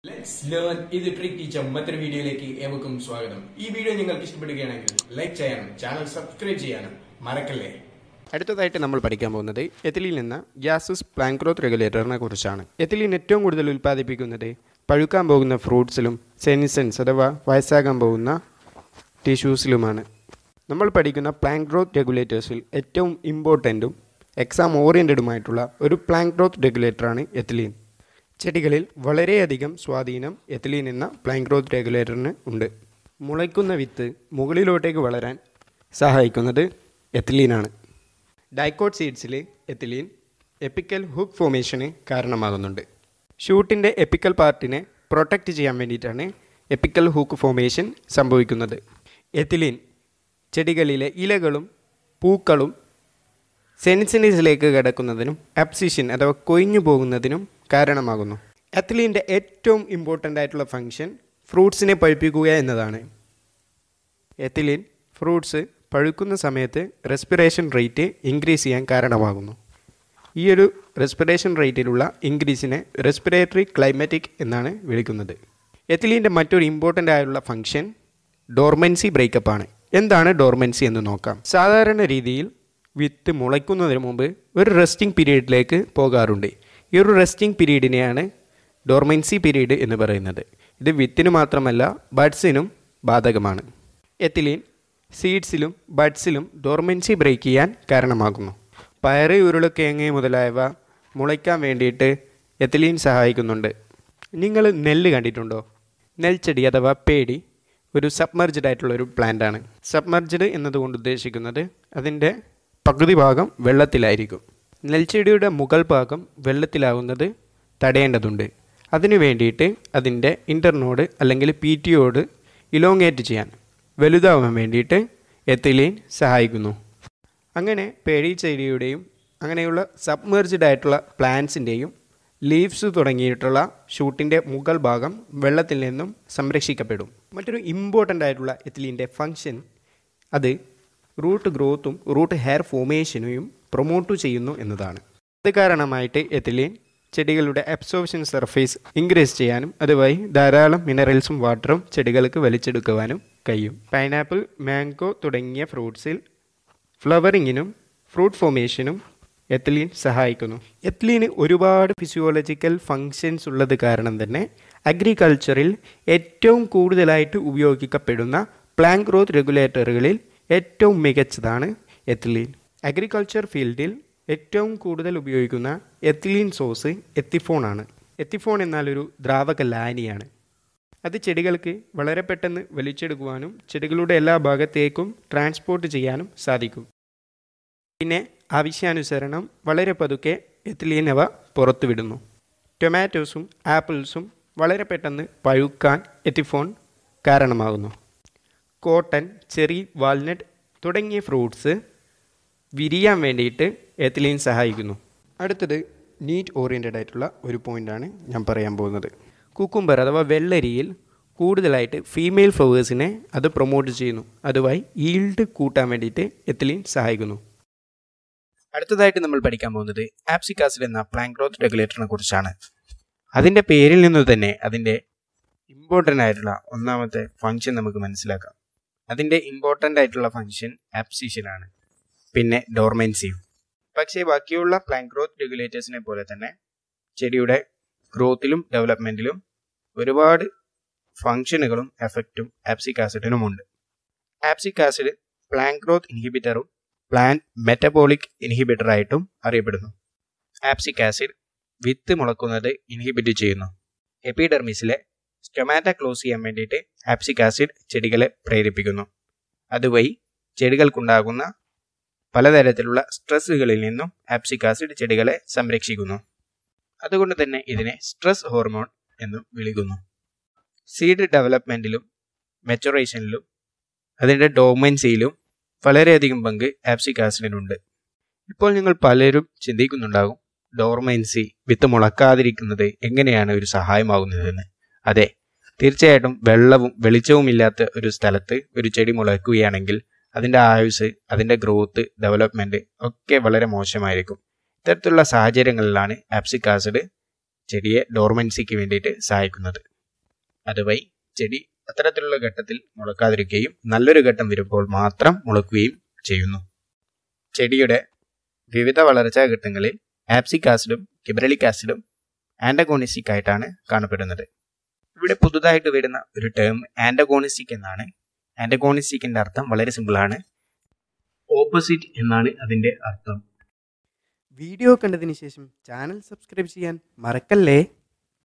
let's learn ഇത് trick teacher മറ്റൊരു വീഡിയോയിലേക്ക് ഏവർക്കും സ്വാഗതം ഈ വീഡിയോ നിങ്ങൾക്ക് ഇഷ്ടപ്പെടുകയാണെങ്കിൽ ലൈക്ക് ചെയ്യാനും ചാനൽ സബ്സ്ക്രൈബ് ചെയ്യാനും മറക്കല്ലേ അടുത്തതായിട്ട് നമ്മൾ പഠിക്കാൻ പോകുന്നത് എത്തിലിൽ നിന്ന് ഗ്യാസസ് പ്ലാങ്ക് ഗ്രോത്ത് റെഗുലേറ്ററിനെ കുറിച്ചാണ് എത്തിലിൻ ഏറ്റവും കൂടുതൽ ഉൽപ്പാദിപ്പിക്കുന്നത് പഴുക്കാൻ പോകുന്ന ഫ്രൂട്ട്സിലും സെനിസൻസ് അഥവാ വയസ്സാകാൻ പോകുന്ന ടിഷ്യൂസിലുമാണ് നമ്മൾ പഠിക്കുന്ന പ്ലാങ്ക് ഗ്രോത്ത് റെഗുലേറ്റേഴ്സിൽ ഏറ്റവും ഇമ്പോർട്ടൻറ്റും എക്സാം ഓറിയൻറ്റഡുമായിട്ടുള്ള ഒരു പ്ലാങ്ക് ഗ്രോത്ത് റെഗുലേറ്ററാണ് എത്തിലീൻ ചെടികളിൽ വളരെയധികം സ്വാധീനം എത്തിലീൻ എന്ന പ്ലാങ്ക് ഗ്രോത്ത് റെഗുലേറ്ററിന് ഉണ്ട് മുളയ്ക്കുന്ന വിത്ത് മുകളിലോട്ടേക്ക് വളരാൻ സഹായിക്കുന്നത് എത്തിലീനാണ് ഡൈക്കോട്ട് സീഡ്സിൽ എത്തിലീൻ എപ്പിക്കൽ ഹുക്ക് ഫോമേഷന് കാരണമാകുന്നുണ്ട് ഷൂട്ടിൻ്റെ എപ്പിക്കൽ പാർട്ടിനെ പ്രൊട്ടക്റ്റ് ചെയ്യാൻ വേണ്ടിയിട്ടാണ് എപ്പിക്കൽ ഹുക്ക് ഫോമേഷൻ സംഭവിക്കുന്നത് എത്തിലീൻ ചെടികളിലെ ഇലകളും പൂക്കളും സെൻസിനീസിലേക്ക് കിടക്കുന്നതിനും അബ്സിഷൻ അഥവാ കൊഴിഞ്ഞു പോകുന്നതിനും കാരണമാകുന്നു എത്തിലീൻ്റെ ഏറ്റവും ഇമ്പോർട്ടൻ്റ് ആയിട്ടുള്ള ഫങ്ഷൻ ഫ്രൂട്ട്സിനെ പഴുപ്പിക്കുക എന്നതാണ് എത്തിലിൻ ഫ്രൂട്ട്സ് പഴുക്കുന്ന സമയത്ത് റെസ്പിറേഷൻ റേറ്റ് ഇൻക്രീസ് ചെയ്യാൻ കാരണമാകുന്നു ഈ ഒരു റെസ്പിറേഷൻ റേറ്റിലുള്ള ഇൻക്രീസിനെ റെസ്പിറേറ്ററി ക്ലൈമാറ്റിക് എന്നാണ് വിളിക്കുന്നത് എത്തിലീൻ്റെ മറ്റൊരു ഇമ്പോർട്ടൻ്റ് ആയുള്ള ഫംഗ്ഷൻ ഡോർമൻസി ബ്രേക്കപ്പ് ആണ് എന്താണ് ഡോർമൻസി എന്ന് നോക്കാം സാധാരണ രീതിയിൽ വിത്ത് മുളയ്ക്കുന്നതിന് മുമ്പ് ഒരു റെസ്റ്റിംഗ് പീരീഡിലേക്ക് പോകാറുണ്ട് ഈ ഒരു റെസ്റ്റിംഗ് പീരീഡിനെയാണ് ഡോർമൻസി പീരീഡ് എന്ന് പറയുന്നത് ഇത് വിത്തിന് മാത്രമല്ല ബഡ്സിനും ബാധകമാണ് എത്തിലീൻ സീഡ്സിലും ബഡ്സിലും ഡോർമൻസി ബ്രേക്ക് ചെയ്യാൻ കാരണമാകുന്നു പയറ് ഉരുളക്കിഴങ്ങ് മുതലായവ മുളയ്ക്കാൻ വേണ്ടിയിട്ട് എത്തിലീൻ സഹായിക്കുന്നുണ്ട് നിങ്ങൾ നെല്ല് കണ്ടിട്ടുണ്ടോ നെൽച്ചെടി അഥവാ പേടി ഒരു സബ്മർജ്ഡ് ആയിട്ടുള്ള ഒരു പ്ലാന്റ് ആണ് സബ്മർജ്ഡ് എന്നതുകൊണ്ട് ഉദ്ദേശിക്കുന്നത് അതിൻ്റെ പകുതി ഭാഗം വെള്ളത്തിലായിരിക്കും നെൽച്ചെടിയുടെ മുകൾ ഭാഗം വെള്ളത്തിലാവുന്നത് തടയേണ്ടതുണ്ട് അതിനു വേണ്ടിയിട്ട് അതിൻ്റെ ഇൻ്റർനോഡ് അല്ലെങ്കിൽ പി ടിയോട് ഇലോങ്ങേറ്റ് ചെയ്യാൻ വലുതാവാൻ വേണ്ടിയിട്ട് എത്തിലീൻ സഹായിക്കുന്നു അങ്ങനെ പേടി ചെടിയുടെയും അങ്ങനെയുള്ള സബ്മേർജ്ഡ് ആയിട്ടുള്ള പ്ലാന്റ്സിൻ്റെയും ലീവ്സ് തുടങ്ങിയിട്ടുള്ള ഷൂട്ടിൻ്റെ മുകൾ ഭാഗം വെള്ളത്തിൽ നിന്നും സംരക്ഷിക്കപ്പെടും മറ്റൊരു ഇമ്പോർട്ടൻ്റ് ആയിട്ടുള്ള എത്തിലീൻ്റെ ഫങ്ഷൻ അത് റൂട്ട് ഗ്രോത്തും റൂട്ട് ഹെയർ ഫോമേഷനെയും പ്രൊമോട്ട് ചെയ്യുന്നു എന്നതാണ് അത് കാരണമായിട്ട് എത്തിലീൻ ചെടികളുടെ അബ്സോർപ്ഷൻ സർഫേസ് ഇൻക്രീസ് ചെയ്യാനും അതുവഴി ധാരാളം മിനറൽസും വാട്ടറും ചെടികൾക്ക് വലിച്ചെടുക്കുവാനും കഴിയും പൈനാപ്പിൾ മാംഗോ തുടങ്ങിയ ഫ്രൂട്ട്സിൽ ഫ്ലവറിങ്ങിനും ഫ്രൂട്ട് ഫോമേഷനും എത്ലീൻ സഹായിക്കുന്നു എത്ലീന് ഒരുപാട് ഫിസിയോളജിക്കൽ ഫങ്ഷൻസ് ഉള്ളത് കാരണം തന്നെ അഗ്രികൾച്ചറിൽ ഏറ്റവും കൂടുതലായിട്ട് ഉപയോഗിക്കപ്പെടുന്ന പ്ലാങ്ക് ഗ്രോത്ത് റെഗുലേറ്ററുകളിൽ ഏറ്റവും മികച്ചതാണ് എത്ലീൻ അഗ്രികൾച്ചർ ഫീൽഡിൽ ഏറ്റവും കൂടുതൽ ഉപയോഗിക്കുന്ന എത്തിലീൻ സോസ് എത്തിഫോൺ ആണ് എത്തിഫോൺ എന്നാൽ ഒരു ദ്രാവക ലാനിയാണ് അത് ചെടികൾക്ക് വളരെ പെട്ടെന്ന് വലിച്ചെടുക്കുവാനും ചെടികളുടെ എല്ലാ ഭാഗത്തേക്കും ട്രാൻസ്പോർട്ട് ചെയ്യാനും സാധിക്കും പിന്നെ ആവശ്യാനുസരണം വളരെ പതുക്കെ എത്തിലീൻ അവ പുറത്തുവിടുന്നു ടൊമാറ്റോസും ആപ്പിൾസും വളരെ പെട്ടെന്ന് പഴുക്കാൻ എത്തിഫോൺ കാരണമാകുന്നു കോട്ടൺ ചെറി വാൾനട്ട് തുടങ്ങിയ ഫ്രൂട്ട്സ് വിരിയാൻ വേണ്ടിയിട്ട് എത്തിലീൻ സഹായിക്കുന്നു അടുത്തത് നീറ്റ് ഓറിയൻറ്റഡ് ആയിട്ടുള്ള ഒരു പോയിൻ്റാണ് ഞാൻ പറയാൻ പോകുന്നത് കുക്കുംബർ അഥവാ വെള്ളരിയിൽ കൂടുതലായിട്ട് ഫീമെയിൽ ഫ്ലവേഴ്സിനെ അത് പ്രൊമോട്ട് ചെയ്യുന്നു അതുവഴി ഈൽഡ് കൂട്ടാൻ വേണ്ടിയിട്ട് എത്തിലീൻ സഹായിക്കുന്നു അടുത്തതായിട്ട് നമ്മൾ പഠിക്കാൻ പോകുന്നത് ആപ്സിക് ആസിഡ് എന്ന പ്ലാങ്ക് ഗ്രോത്ത് റെഗുലേറ്ററിനെ കുറിച്ചാണ് അതിൻ്റെ പേരിൽ നിന്ന് തന്നെ അതിൻ്റെ ഇമ്പോർട്ടൻ്റ് ആയിട്ടുള്ള ഒന്നാമത്തെ ഫങ്ഷൻ നമുക്ക് മനസ്സിലാക്കാം അതിൻ്റെ ഇമ്പോർട്ടൻ്റ് ആയിട്ടുള്ള ഫങ്ഷൻ ആപ്സിഷനാണ് പിന്നെ ഡോർമെൻസിയും പക്ഷേ ബാക്കിയുള്ള പ്ലാങ്ക് ഗ്രോത്ത് റെഗുലേറ്റേഴ്സിനെ പോലെ തന്നെ ചെടിയുടെ ഗ്രോത്തിലും ഡെവലപ്മെൻറ്റിലും ഒരുപാട് ഫങ്ഷനുകളും എഫക്റ്റും ആപ്സിക് ആസിഡിനുമുണ്ട് ആപ്സിക് ആസിഡ് പ്ലാങ്ക് ഗ്രോത്ത് ഇൻഹിബിറ്ററും പ്ലാന്റ് മെറ്റബോളിക് ഇൻഹിബിറ്ററായിട്ടും അറിയപ്പെടുന്നു ആപ്സിക് ആസിഡ് വിത്ത് മുളക്കുന്നത് ഇൻഹിബിറ്റ് ചെയ്യുന്നു എപ്പിഡെർമിസിലെ സ്റ്റൊമാറ്റ ക്ലോസ് ചെയ്യാൻ വേണ്ടിയിട്ട് ആപ്സിക് ആസിഡ് ചെടികളെ പ്രേരിപ്പിക്കുന്നു അതുവഴി ചെടികൾക്കുണ്ടാകുന്ന പലതരത്തിലുള്ള സ്ട്രെസ്സുകളിൽ നിന്നും ആപ്സിക് ആസിഡ് ചെടികളെ സംരക്ഷിക്കുന്നു അതുകൊണ്ട് തന്നെ ഇതിനെ സ്ട്രെസ് ഹോർമോൺ എന്നും വിളിക്കുന്നു സീഡ് ഡെവലപ്മെൻറ്റിലും മെച്ചുറേഷനിലും അതിൻ്റെ ഡോമൻസിയിലും വളരെയധികം പങ്ക് ആപ്സിക് ആസിഡിനുണ്ട് ഇപ്പോൾ നിങ്ങൾ പലരും ചിന്തിക്കുന്നുണ്ടാകും ഡോർമൻസി വിത്ത് മുളക്കാതിരിക്കുന്നത് എങ്ങനെയാണ് ഒരു സഹായമാകുന്നതെന്ന് അതെ തീർച്ചയായിട്ടും വെള്ളവും വെളിച്ചവും ഇല്ലാത്ത ഒരു സ്ഥലത്ത് ഒരു ചെടി മുളയ്ക്കുകയാണെങ്കിൽ അതിൻ്റെ ആയുസ് അതിൻ്റെ ഗ്രോത്ത് ഡെവലപ്മെൻറ്റ് ഒക്കെ വളരെ മോശമായിരിക്കും ഇത്തരത്തിലുള്ള സാഹചര്യങ്ങളിലാണ് ആപ്സിക് ആസിഡ് ചെടിയെ ഡോർമൻസിക്ക് വേണ്ടിയിട്ട് സഹായിക്കുന്നത് അതുവഴി ചെടി അത്തരത്തിലുള്ള ഘട്ടത്തിൽ മുളക്കാതിരിക്കുകയും നല്ലൊരു ഘട്ടം വരുമ്പോൾ മാത്രം മുളക്കുകയും ചെയ്യുന്നു ചെടിയുടെ വിവിധ വളർച്ചാ ഘട്ടങ്ങളിൽ ആപ്സിക് ആസിഡും കിബ്രലിക് ആസിഡും ആൻറ്റഗോണിസ്റ്റിക് ആയിട്ടാണ് കാണപ്പെടുന്നത് ഇവിടെ പുതുതായിട്ട് വരുന്ന ഒരു ടേം ആൻറ്റഗോണിസ്റ്റിക് എന്നാണ് ആൻറ്റഗോണിസ്റ്റിക്കിൻ്റെ അർത്ഥം വളരെ സിമ്പിളാണ് ഓപ്പോസിറ്റ് എന്നാണ് അതിൻ്റെ അർത്ഥം വീഡിയോ കണ്ടതിന് ശേഷം ചാനൽ സബ്സ്ക്രൈബ് ചെയ്യാൻ മറക്കല്ലേ